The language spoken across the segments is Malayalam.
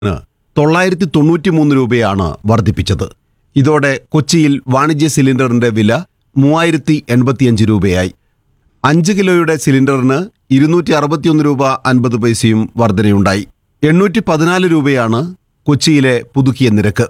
തൊള്ളായിരത്തി തൊണ്ണൂറ്റിമൂന്ന് രൂപയാണ് വർദ്ധിപ്പിച്ചത് ഇതോടെ കൊച്ചിയിൽ വാണിജ്യ സിലിണ്ടറിന്റെ വില മൂവായിരത്തി എൺപത്തിയഞ്ച് രൂപയായി അഞ്ച് കിലോയുടെ സിലിണ്ടറിന് ഇരുന്നൂറ്റി അറുപത്തിയൊന്ന് രൂപ അൻപത് പൈസയും വർധനയുണ്ടായി എണ്ണൂറ്റി പതിനാല് രൂപയാണ് കൊച്ചിയിലെ പുതുക്കിയ നിരക്ക്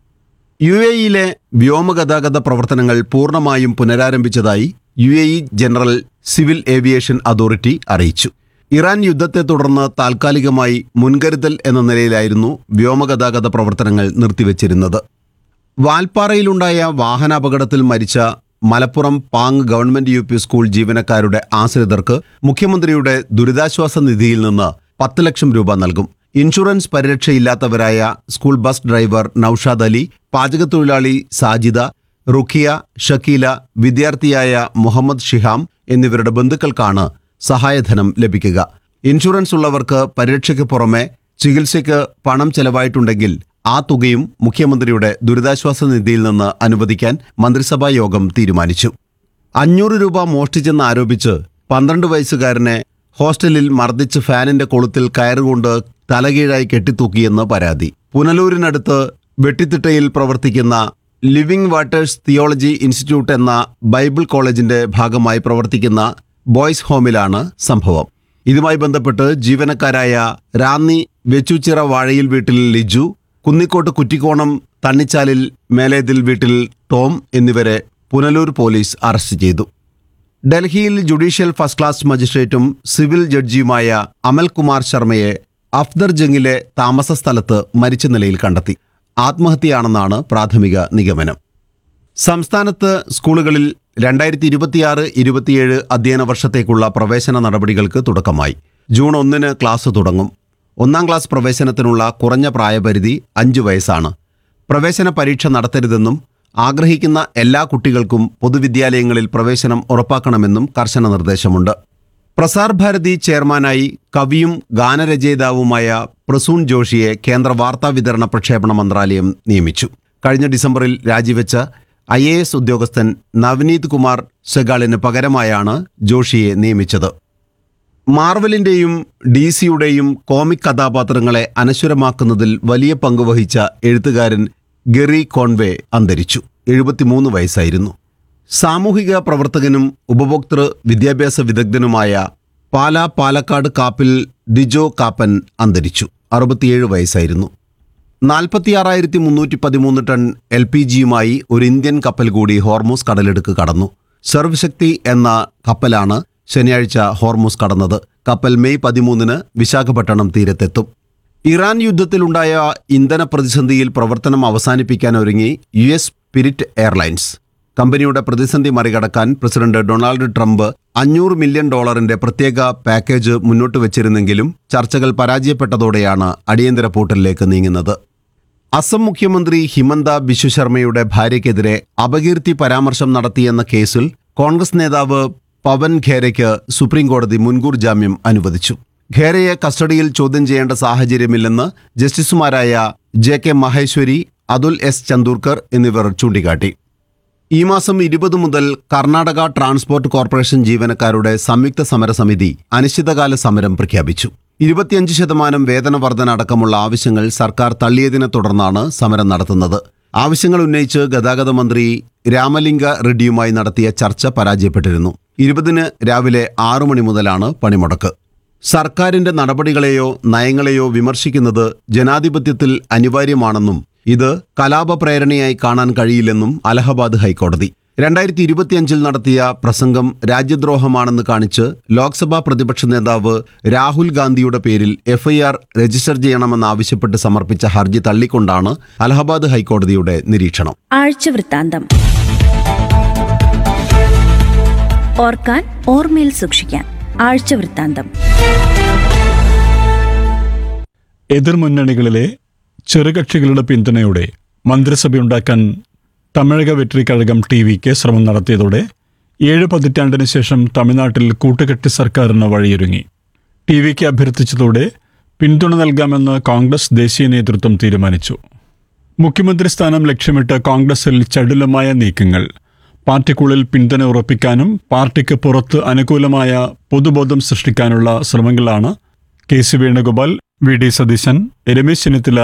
യു എ ഇയിലെ വ്യോമഗതാഗത പ്രവർത്തനങ്ങൾ പൂർണ്ണമായും പുനരാരംഭിച്ചതായി U A E general civil aviation authority അറിയിച്ചു ഇറാൻ യുദ്ധത്തെ തുടർന്ന് താൽക്കാലികമായി മുൻകരുതൽ എന്ന നിലയിലായിരുന്നു വ്യോമഗതാഗത പ്രവർത്തനങ്ങൾ നിർത്തിവച്ചിരുന്നത് വാൽപ്പാറയിലുണ്ടായ വാഹനാപകടത്തിൽ മരിച്ച Malappuram Pang government U P school ജീവനക്കാരുടെ ആശ്രിതർക്ക് മുഖ്യമന്ത്രിയുടെ ദുരിതാശ്വാസ നിധിയിൽ നിന്ന് പത്ത് ലക്ഷം രൂപ നൽകും ഇൻഷുറൻസ് പരിരക്ഷയില്ലാത്തവരായ school bus driver Noushad Ali പാചകത്തൊഴിലാളി സാജിദ റുഖിയ ഷക്കീല വിദ്യാർത്ഥിയായ മുഹമ്മദ് ഷിഹാം എന്നിവരുടെ ബന്ധുക്കൾക്കാണ് സഹായധനം ലഭിക്കുക ഇൻഷുറൻസ് ഉള്ളവർക്ക് പരിരക്ഷയ്ക്ക് പുറമെ ചികിത്സയ്ക്ക് പണം ചെലവായിട്ടുണ്ടെങ്കിൽ ആ തുകയും മുഖ്യമന്ത്രിയുടെ ദുരിതാശ്വാസ നിധിയിൽ നിന്ന് അനുവദിക്കാൻ മന്ത്രിസഭാ യോഗം തീരുമാനിച്ചു അഞ്ഞൂറ് രൂപ മോഷ്ടിച്ചെന്ന് ആരോപിച്ച് പന്ത്രണ്ട് വയസ്സുകാരനെ ഹോസ്റ്റലിൽ മർദ്ദിച്ച് ഫാനിന്റെ കൊളുത്തിൽ കയറുകൊണ്ട് തലകീഴായി കെട്ടിത്തൂക്കിയെന്ന് പരാതി പുനലൂരിനടുത്ത് വെട്ടിത്തിട്ടയിൽ പ്രവർത്തിക്കുന്ന ലിവിംഗ് വാട്ടേഴ്സ് തിയോളജി ഇൻസ്റ്റിറ്റ്യൂട്ട് എന്ന ബൈബിൾ കോളേജിന്റെ ഭാഗമായി പ്രവർത്തിക്കുന്ന ബോയ്സ് ഹോമിലാണ് സംഭവം ഇതുമായി ബന്ധപ്പെട്ട് ജീവനക്കാരായ റാന്നി വെച്ചുച്ചിറ വാഴയിൽ വീട്ടിൽ ലിജു കുന്നിക്കോട്ട് കുറ്റിക്കോണം തണ്ണിച്ചാലിൽ മേലേതിൽ വീട്ടിൽ ടോം എന്നിവരെ പുനലൂർ പോലീസ് അറസ്റ്റ് ചെയ്തു ഡൽഹിയിൽ ജുഡീഷ്യൽ ഫസ്റ്റ് ക്ലാസ് മജിസ്ട്രേറ്റും സിവിൽ ജഡ്ജിയുമായ അമൽകുമാർ ശർമ്മയെ അഫ്ദർ ജംഗിലെ താമസ സ്ഥലത്ത് മരിച്ച നിലയിൽ കണ്ടെത്തി ആത്മഹത്യയാണെന്നാണ് പ്രാഥമിക നിഗമനം സംസ്ഥാനത്ത് സ്കൂളുകളിൽ രണ്ടായിരത്തി ഇരുപത്തിയാറ് ഇരുപത്തിയേഴ് അധ്യയന വർഷത്തേക്കുള്ള പ്രവേശന നടപടികൾക്ക് തുടക്കമായി ജൂൺ ഒന്നിന് ക്ലാസ് തുടങ്ങും ഒന്നാം ക്ലാസ് പ്രവേശനത്തിനുള്ള കുറഞ്ഞ പ്രായപരിധി അഞ്ച് വയസ്സാണ് പ്രവേശന പരീക്ഷ നടത്തരുതെന്നും ആഗ്രഹിക്കുന്ന എല്ലാ കുട്ടികൾക്കും പൊതുവിദ്യാലയങ്ങളിൽ പ്രവേശനം ഉറപ്പാക്കണമെന്നും കർശന നിർദ്ദേശമുണ്ട് പ്രസാർ ഭാരതി ചെയർമാനായി കവിയും ഗാനരചയിതാവുമായ പ്രസൂൺ ജോഷിയെ കേന്ദ്ര വാർത്താ വിതരണ പ്രക്ഷേപണ മന്ത്രാലയം നിയമിച്ചു കഴിഞ്ഞ ഡിസംബറിൽ രാജിവെച്ച ഐ എ എസ് ഉദ്യോഗസ്ഥൻ നവനീത് കുമാർ സെഗാളിന് പകരമായാണ് ജോഷിയെ നിയമിച്ചത് മാർവലിന്റെയും ഡി സിയുടെയും കോമിക് കഥാപാത്രങ്ങളെ അനശ്വരമാക്കുന്നതിൽ വലിയ പങ്കുവഹിച്ച എഴുത്തുകാരൻ ഗെറി കോൺവേ അന്തരിച്ചു എഴുപത്തിമൂന്ന് വയസ്സായിരുന്നു സാമൂഹിക പ്രവർത്തകനും ഉപഭോക്തൃ വിദ്യാഭ്യാസ വിദഗ്ധനുമായ പാലാ പാലക്കാട് കാപ്പിൽ ഡിജോ കാപ്പൻ അന്തരിച്ചു അറുപത്തിയേഴ് വയസ്സായിരുന്നു നാൽപ്പത്തിയാറായിരത്തി മുന്നൂറ്റി പതിമൂന്ന് ടൺ എൽ പി ജിയുമായി ഒരു ഇന്ത്യൻ കപ്പൽ കൂടി ഹോർമൂസ് കടലെടുക്ക് കടന്നു സർവശക്തി എന്ന കപ്പലാണ് ശനിയാഴ്ച ഹോർമൂസ് കടന്നത് കപ്പൽ മെയ് പതിമൂന്നിന് വിശാഖപട്ടണം തീരത്തെത്തും ഇറാൻ യുദ്ധത്തിലുണ്ടായ ഇന്ധന പ്രതിസന്ധിയിൽ പ്രവർത്തനം അവസാനിപ്പിക്കാൻ ഒരുങ്ങി യു എസ് സ്പിരിറ്റ് എയർലൈൻസ് കമ്പനിയുടെ പ്രതിസന്ധി മറികടക്കാൻ പ്രസിഡന്റ് ഡൊണാൾഡ് ട്രംപ് അഞ്ഞൂറ് മില്യൺ ഡോളറിന്റെ പ്രത്യേക പാക്കേജ് മുന്നോട്ട് വച്ചിരുന്നെങ്കിലും ചർച്ചകൾ പരാജയപ്പെട്ടതോടെയാണ് അടിയന്തര പൂട്ടലിലേക്ക് നീങ്ങുന്നത് അസം മുഖ്യമന്ത്രി ഹിമന്ത ബിശ്വ ശർമ്മയുടെ ഭാര്യയ്ക്കെതിരെ അപകീർത്തി പരാമർശം നടത്തിയെന്ന കേസിൽ കോൺഗ്രസ് നേതാവ് പവൻ ഖേരയ്ക്ക് സുപ്രീംകോടതി മുൻകൂർ ജാമ്യം അനുവദിച്ചു ഖേരയെ കസ്റ്റഡിയിൽ ചോദ്യം ചെയ്യേണ്ട സാഹചര്യമില്ലെന്ന് ജസ്റ്റിസുമാരായ J K Maheshwari Atul S Chandurkar എന്നിവർ ചൂണ്ടിക്കാട്ടി ഈ മാസം ഇരുപത് മുതൽ കർണാടക ട്രാൻസ്പോർട്ട് കോർപ്പറേഷൻ ജീവനക്കാരുടെ സംയുക്ത സമരസമിതി അനിശ്ചിതകാല സമരം പ്രഖ്യാപിച്ചു ഇരുപത്തിയഞ്ച് ശതമാനം വേതന വർധന അടക്കമുള്ള ആവശ്യങ്ങൾ സർക്കാർ തള്ളിയതിനെ തുടർന്നാണ് സമരം നടത്തുന്നത് ആവശ്യങ്ങൾ ഉന്നയിച്ച് ഗതാഗത മന്ത്രി രാമലിംഗ റെഡ്ഡിയുമായി നടത്തിയ ചർച്ച പരാജയപ്പെട്ടിരുന്നു ഇരുപതിന് രാവിലെ ആറു മണി മുതലാണ് പണിമുടക്ക് സർക്കാരിന്റെ നടപടികളെയോ നയങ്ങളെയോ വിമർശിക്കുന്നത് ജനാധിപത്യത്തിൽ അനിവാര്യമാണെന്നും ഇത് കലാപപ്രേരണയായി കാണാൻ കഴിയില്ലെന്നും അലഹബാദ് ഹൈക്കോടതി രണ്ടായിരത്തി ഇരുപത്തിയഞ്ചിൽ നടത്തിയ പ്രസംഗം രാജ്യദ്രോഹമാണെന്ന് കാണിച്ച് ലോക്സഭാ പ്രതിപക്ഷ നേതാവ് രാഹുൽ ഗാന്ധിയുടെ പേരിൽ എഫ്ഐആർ രജിസ്റ്റർ ചെയ്യണമെന്നാവശ്യപ്പെട്ട് സമർപ്പിച്ച ഹർജി തള്ളിക്കൊണ്ടാണ് അലഹബാദ് ഹൈക്കോടതിയുടെ നിരീക്ഷണം ആഴ്ചവൃത്താന്തം ഓർക്കാൻ ഓർമ്മയിൽ സൂക്ഷിക്കാൻ ആഴ്ചവൃത്താന്തം എതിർമുന്നണികളിലെ ചെറുകക്ഷികളുടെ പിന്തുണയോടെ മന്ത്രിസഭയുണ്ടാക്കാൻ തമിഴക വെട്രി കഴകം ടി വിക്ക് ശ്രമം നടത്തിയതോടെ ഏഴ് പതിറ്റാണ്ടിന് ശേഷം തമിഴ്നാട്ടിൽ കൂട്ടുകെട്ടി സർക്കാരിന് വഴിയൊരുങ്ങി ടി വിക്ക് അഭ്യർത്ഥിച്ചതോടെ പിന്തുണ നൽകാമെന്ന് കോൺഗ്രസ് ദേശീയ നേതൃത്വം തീരുമാനിച്ചു മുഖ്യമന്ത്രി സ്ഥാനം ലക്ഷ്യമിട്ട് കോൺഗ്രസിൽ ചടുലമായ നീക്കങ്ങൾ പാർട്ടിക്കുള്ളിൽ പിന്തുണ ഉറപ്പിക്കാനും പാർട്ടിക്ക് പുറത്ത് അനുകൂലമായ പൊതുബോധം സൃഷ്ടിക്കാനുള്ള ശ്രമങ്ങളാണ് K C Venugopal V D Satheesan Ramesh Chennithala